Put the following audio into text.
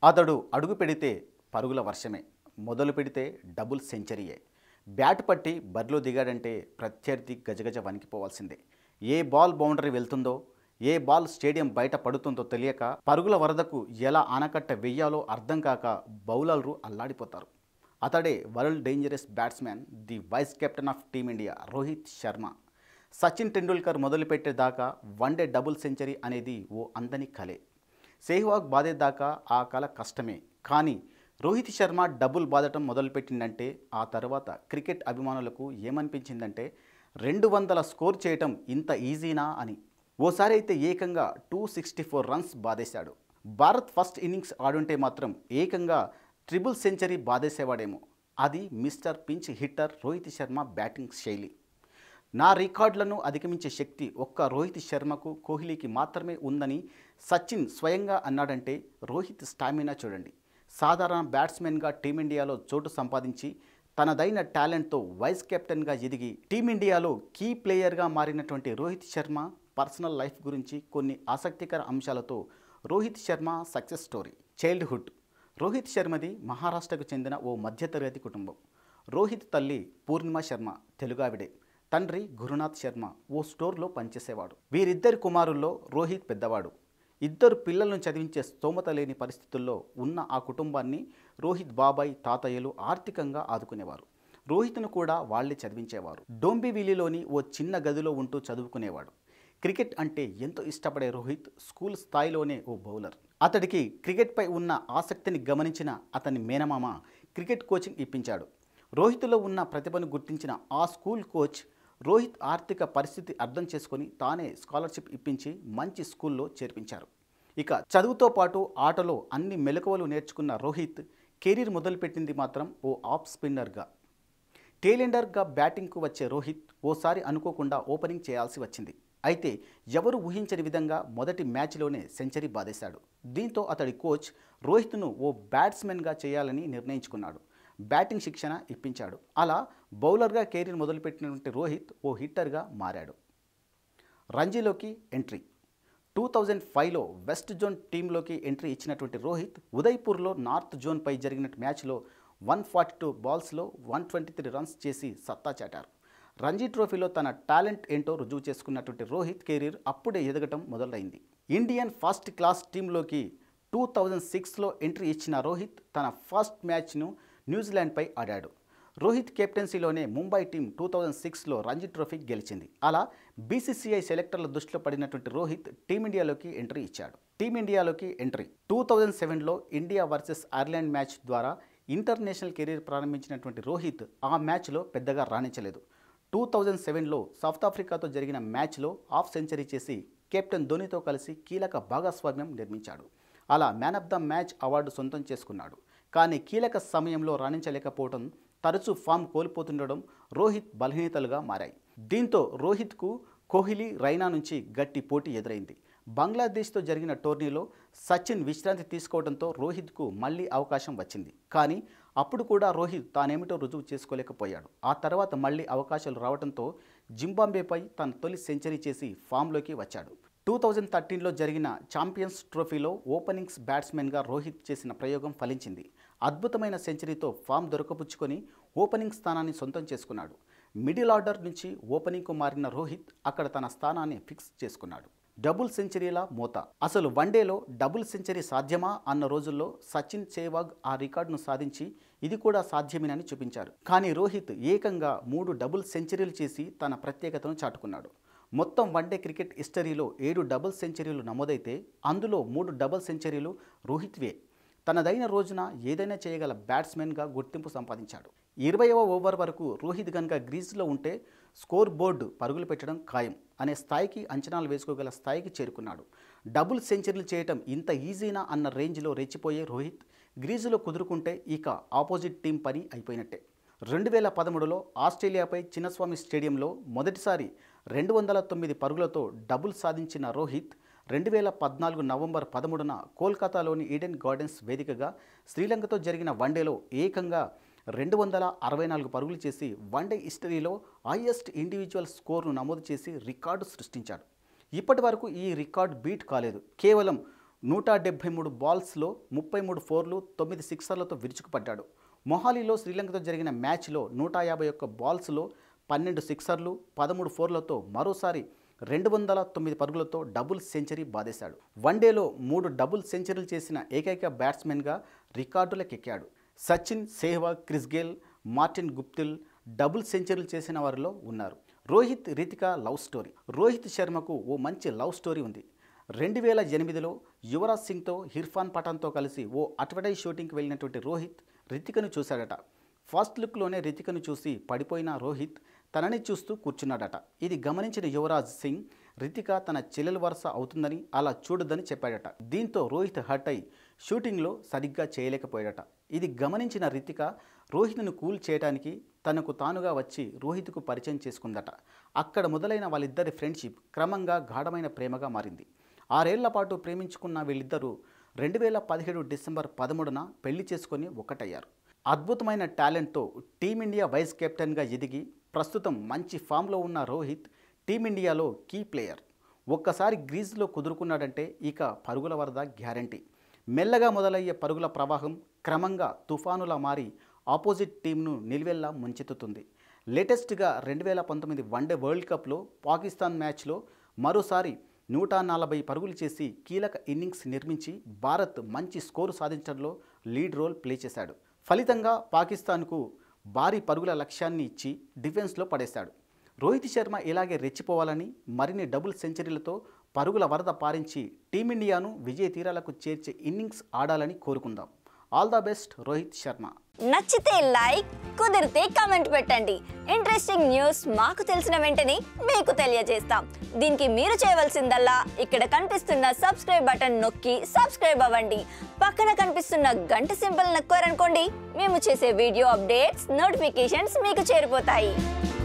అతడు అడుగు పెడితే పరుగుల వర్షమే మొదలు పెడితే డబుల్ సెంచరీయే బ్యాట్ పట్టి బరిలో దిగాడంటే ప్రత్యర్థి గజగజ వణికిపోవాల్సిందే ఏ బాల్ బౌండరీ వెళ్తుందో ఏ బాల్ స్టేడియం బయట పడుతుందో తెలియక పరుగుల వరదకు ఎలా ఆనకట్ట వెయ్యాలో అర్థం కాక బౌలర్లు అల్లాడిపోతారు అతడే world dangerous batsmen the vice captain of team India Rohit Sharma Sachin Tendulkar మొదలుపెట్టేదాకా వన్డే డబుల్ సెంచరీ అనేది ఓ అందని కలే సెహ్వాగ్ బాధేదాకా ఆ కళ కష్టమే కానీ రోహిత్ శర్మ డబుల్ బాదటం మొదలుపెట్టిందంటే ఆ తర్వాత క్రికెట్ అభిమానులకు ఏమనిపించిందంటే రెండు వందల స్కోర్ చేయటం ఇంత ఈజీనా అని ఓసారి అయితే ఏకంగా టూ సిక్స్టీ ఫోర్ రన్స్ బాధేశాడు భారత్ ఫస్ట్ ఇన్నింగ్స్ ఆడుంటే మాత్రం ఏకంగా ట్రిపుల్ సెంచరీ బాధేసేవాడేమో అది mister pinch hitter Rohit Sharma batting శైలి నా రికార్డులను అధిగమించే శక్తి ఒక్క రోహిత్ శర్మకు కోహ్లీకి మాత్రమే ఉందని సచిన్ స్వయంగా అన్నాడంటే రోహిత్ స్టామినా చూడండి సాధారణ బ్యాట్స్మెన్గా టీమిండియాలో చోటు సంపాదించి తనదైన టాలెంట్తో వైస్ కెప్టెన్గా ఎదిగి టీమిండియాలో కీ ప్లేయర్గా మారినటువంటి రోహిత్ శర్మ పర్సనల్ లైఫ్ గురించి కొన్ని ఆసక్తికర అంశాలతో Rohit Sharma success story childhood Rohit శర్మది మహారాష్ట్రకు చెందిన ఓ మధ్యతరగతి కుటుంబం రోహిత్ తల్లి పూర్ణిమ శర్మ తెలుగావిడే తండ్రి గురునాథ్ శర్మ ఓ స్టోర్లో పనిచేసేవాడు వీరిద్దరి కుమారుల్లో రోహిత్ పెద్దవాడు ఇద్దరు పిల్లలను చదివించే స్తోమత లేని పరిస్థితుల్లో ఉన్న ఆ కుటుంబాన్ని రోహిత్ బాబాయ్ తాతయ్యలు ఆర్థికంగా ఆదుకునేవారు రోహిత్ను కూడా వాళ్ళే చదివించేవారు డోంబివిలిలోని ఓ చిన్న గదిలో ఉంటూ చదువుకునేవాడు క్రికెట్ అంటే ఎంతో ఇష్టపడే రోహిత్ స్కూల్ స్థాయిలోనే ఓ బౌలర్ అతడికి క్రికెట్పై ఉన్న ఆసక్తిని గమనించిన అతని మేనమామ క్రికెట్ కోచింగ్ ఇప్పించాడు రోహిత్లో ఉన్న ప్రతిభను గుర్తించిన ఆ స్కూల్ కోచ్ రోహిత్ ఆర్థిక పరిస్థితి అర్థం చేసుకొని తానే స్కాలర్షిప్ ఇప్పించి మంచి స్కూల్లో చేర్పించారు ఇక చదువుతో పాటు ఆటలో అన్ని మెలకువలు నేర్చుకున్న రోహిత్ కెరీర్ మొదలుపెట్టింది మాత్రం ఓ ఆఫ్ స్పిన్నర్గా టేలెండర్గా బ్యాటింగ్కు వచ్చే రోహిత్ ఓసారి అనుకోకుండా ఓపెనింగ్ చేయాల్సి వచ్చింది అయితే ఎవరు ఊహించని విధంగా మొదటి మ్యాచ్లోనే సెంచరీ బాధేశాడు దీంతో అతడి కోచ్ రోహిత్ను ఓ బ్యాట్స్మెన్గా చేయాలని నిర్ణయించుకున్నాడు బ్యాటింగ్ శిక్షణ ఇప్పించాడు అలా బౌలర్గా కెరీర్ మొదలుపెట్టినటువంటి రోహిత్ ఓ హిట్టర్గా మారాడు రంజీలోకి ఎంట్రీ టూ థౌజండ్ ఫైవ్లో వెస్ట్ జోన్ టీంలోకి ఎంట్రీ ఇచ్చినటువంటి రోహిత్ ఉదయ్పూర్లో నార్త్ జోన్పై జరిగిన మ్యాచ్లో వన్ ఫార్టీ టూ బాల్స్లో వన్ ట్వంటీ త్రీ రన్స్ చేసి సత్తా చాటారు రంజీ ట్రోఫీలో తన టాలెంట్ ఏంటో రుజువు చేసుకున్నటువంటి రోహిత్ కెరీర్ అప్పుడే ఎదగటం మొదలైంది ఇండియన్ ఫస్ట్ క్లాస్ టీంలోకి టూ థౌజండ్ సిక్స్లో ఎంట్రీ ఇచ్చిన రోహిత్ తన ఫస్ట్ మ్యాచ్ను న్యూజిలాండ్పై ఆడాడు రోహిత్ కెప్టెన్సీలోనే ముంబై టీం టూ థౌజండ్ సిక్స్లో రంజీ ట్రోఫీ గెలిచింది అలా బీసీసీఐ సెలెక్టర్ల దృష్టిలో పడినటువంటి రోహిత్ టీమిండియాలోకి ఎంట్రీ ఇచ్చాడు టీమిండియాలోకి ఎంట్రీ టూ థౌజండ్ సెవెన్లో ఇండియా వర్సెస్ ఐర్లాండ్ మ్యాచ్ ద్వారా ఇంటర్నేషనల్ కెరీర్ ప్రారంభించినటువంటి రోహిత్ ఆ మ్యాచ్లో పెద్దగా రాణించలేదు టూ థౌజండ్ సెవెన్లో సౌత్ ఆఫ్రికాతో జరిగిన మ్యాచ్లో హాఫ్ సెంచరీ చేసి కెప్టెన్ ధోనితో కలిసి కీలక భాగస్వామ్యం నిర్మించాడు అలా man of the match award సొంతం చేసుకున్నాడు కానీ కీలక సమయంలో రాణించలేకపోవడం తరచూ ఫామ్ కోల్పోతుండడం రోహిత్ బలహీనతలుగా మారాయి దీంతో రోహిత్కు కోహ్లీ రైనా నుంచి గట్టి పోటీ ఎదురైంది బంగ్లాదేశ్తో జరిగిన టోర్నీలో సచిన్ విశ్రాంతి తీసుకోవడంతో రోహిత్కు మళ్ళీ అవకాశం వచ్చింది కానీ అప్పుడు కూడా రోహిత్ తానేమిటో రుజువు చేసుకోలేకపోయాడు ఆ తర్వాత మళ్ళీ అవకాశాలు రావడంతో జింబాంబేపై తన తొలి సెంచరీ చేసి ఫామ్లోకి వచ్చాడు టూ థౌజండ్ థర్టీన్లో జరిగిన ఛాంపియన్స్ ట్రోఫీలో ఓపెనింగ్స్ బ్యాట్స్మెన్గా రోహిత్ చేసిన ప్రయోగం ఫలించింది అద్భుతమైన సెంచరీతో ఫామ్ దొరకపుచ్చుకొని ఓపెనింగ్ స్థానాన్ని సొంతం చేసుకున్నాడు మిడిల్ ఆర్డర్ నుంచి ఓపెనింగ్కు మారిన రోహిత్ అక్కడ తన స్థానాన్ని ఫిక్స్ చేసుకున్నాడు డబుల్ సెంచరీల మోత అసలు వన్డేలో డబుల్ సెంచరీ సాధ్యమా అన్న రోజుల్లో సచిన్ సేవాగ్ ఆ రికార్డును సాధించి ఇది కూడా సాధ్యమేనని చూపించారు కానీ రోహిత్ ఏకంగా మూడు డబుల్ సెంచరీలు చేసి తన ప్రత్యేకతను చాటుకున్నాడు మొత్తం వన్డే క్రికెట్ హిస్టరీలో ఏడు డబుల్ సెంచరీలు నమోదైతే అందులో మూడు డబుల్ సెంచరీలు రోహిత్వే తనదైన రోజున ఏదైనా చేయగల బ్యాట్స్మెన్గా గుర్తింపు సంపాదించాడు ఇరవైవ ఓవర్ వరకు రోహిత్ గనుక గ్రీజ్లో ఉంటే స్కోర్ బోర్డు పరుగులు పెట్టడం ఖాయం అనే స్థాయికి అంచనాలు వేసుకోగల స్థాయికి చేరుకున్నాడు డబుల్ సెంచరీలు చేయటం ఇంత ఈజీనా అన్న రేంజ్లో రెచ్చిపోయే రోహిత్ గ్రీజులో కుదురుకుంటే ఇక ఆపోజిట్ టీం పని అయిపోయినట్టే రెండు వేల పదమూడులో ఆస్ట్రేలియాపై చిన్నస్వామి స్టేడియంలో మొదటిసారి రెండు వందల తొమ్మిది పరుగులతో డబుల్ సాధించిన రోహిత్ రెండు వేల పద్నాలుగు నవంబర్ పదమూడున కోల్కతాలోని ఈడెన్ గార్డెన్స్ వేదికగా శ్రీలంకతో జరిగిన వన్డేలో ఏకంగా రెండు వందల అరవై నాలుగు పరుగులు చేసి వన్డే హిస్టరీలో హైయెస్ట్ ఇండివిజువల్ స్కోర్ను నమోదు చేసి రికార్డు సృష్టించాడు ఇప్పటి వరకు ఈ రికార్డు బీట్ కాలేదు కేవలం నూట డెబ్బై మూడు బాల్స్లో ముప్పై మూడు ఫోర్లు తొమ్మిది సిక్సర్లతో విరుచుకుపడ్డాడు మొహాలీలో శ్రీలంకతో జరిగిన మ్యాచ్లో నూట యాభై ఒక్క బాల్స్లో పన్నెండు సిక్సర్లు పదమూడు ఫోర్లతో మరోసారి రెండు వందల తొమ్మిది పరుగులతో డబుల్ సెంచరీ బాధేశాడు వన్డేలో మూడు డబుల్ సెంచరీలు చేసిన ఏకైక బ్యాట్స్మెన్గా రికార్డులకెక్కాడు Sachin Sehwag Chris Gayle Martin Guptill double సెంచరీలు చేసిన వారిలో ఉన్నారు రోహిత్ రితిక లవ్ స్టోరీ రోహిత్ శర్మకు ఓ మంచి లవ్ స్టోరీ ఉంది రెండు వేల ఎనిమిదిలో యువరాజ్ సింగ్తో ఇర్ఫాన్ పఠాన్తో కలిసి ఓ అడ్వర్టైజ్ షూటింగ్కి వెళ్ళినటువంటి రోహిత్ రితికను చూశాడట ఫస్ట్ లుక్లోనే రితికను చూసి పడిపోయిన రోహిత్ తనని చూస్తూ కూర్చున్నాడట ఇది గమనించిన యువరాజ్ సింగ్ రితిక తన చెల్లెల వరుస అవుతుందని అలా చూడొద్దని చెప్పాడట దీంతో రోహిత్ హర్ట్ అయి షూటింగ్లో సరిగ్గా చేయలేకపోయాడట ఇది గమనించిన రితిక రోహిత్ను కూల్ చేయడానికి తనకు తానుగా వచ్చి రోహిత్కు పరిచయం చేసుకుందట అక్కడ మొదలైన వాళ్ళిద్దరి ఫ్రెండ్షిప్ క్రమంగా గాఢమైన ప్రేమగా మారింది ఆరేళ్ల పాటు ప్రేమించుకున్న వీళ్ళిద్దరూ రెండు వేల పదిహేడు డిసెంబర్ పదమూడున పెళ్లి చేసుకొని ఒక్కటయ్యారు అద్భుతమైన టాలెంట్తో టీమిండియా వైస్ కెప్టెన్గా ఎదిగి ప్రస్తుతం మంచి ఫామ్లో ఉన్న రోహిత్ టీమిండియాలో కీ ప్లేయర్ ఒక్కసారి గ్రీజ్లో కుదురుకున్నాడంటే ఇక పరుగుల వరద గ్యారంటీ మెల్లగా మొదలయ్యే పరుగుల ప్రవాహం క్రమంగా తుఫానులా మారి ఆపోజిట్ టీంను నిలువెల్లా ముంచెత్తుతుంది లేటెస్ట్గా రెండు వేల పంతొమ్మిది వన్డే వరల్డ్ కప్లో పాకిస్తాన్ మ్యాచ్లో మరోసారి నూట నలభై పరుగులు చేసి కీలక ఇన్నింగ్స్ నిర్మించి భారత్ మంచి స్కోరు సాధించడంలో లీడ్ రోల్ ప్లే చేశాడు ఫలితంగా పాకిస్తాన్కు భారీ పరుగుల లక్ష్యాన్ని ఇచ్చి డిఫెన్స్లో పడేశాడు రోహిత్ శర్మ ఇలాగే రెచ్చిపోవాలని మరిన్ని డబుల్ సెంచరీలతో పరుగుల వరద పారించి టీమిండియాను విజయ తీరాలకు చేర్చే ఇన్నింగ్స్ ఆడాలని కోరుకుందాం all the best Rohit Sharma నచ్చితే లైక్ కుదిరితే కామెంట్ పెట్టండి ఇంట్రెస్టింగ్ న్యూస్ మాకు తెలిసిన వెంటనే మీకు తెలియజేస్తాం దీనికి మీరు చేయవలసిందల్లా ఇక్కడ కనిపిస్తున్న సబ్స్క్రైబ్ బటన్ నొక్కి సబ్స్క్రైబ్ అవ్వండి పక్కన కనిపిస్తున్న గంట సింబల్ నొక్కారనుకోండి మేము చేసే వీడియో అప్డేట్స్ నోటిఫికేషన్స్ మీకు చేరిపోతాయి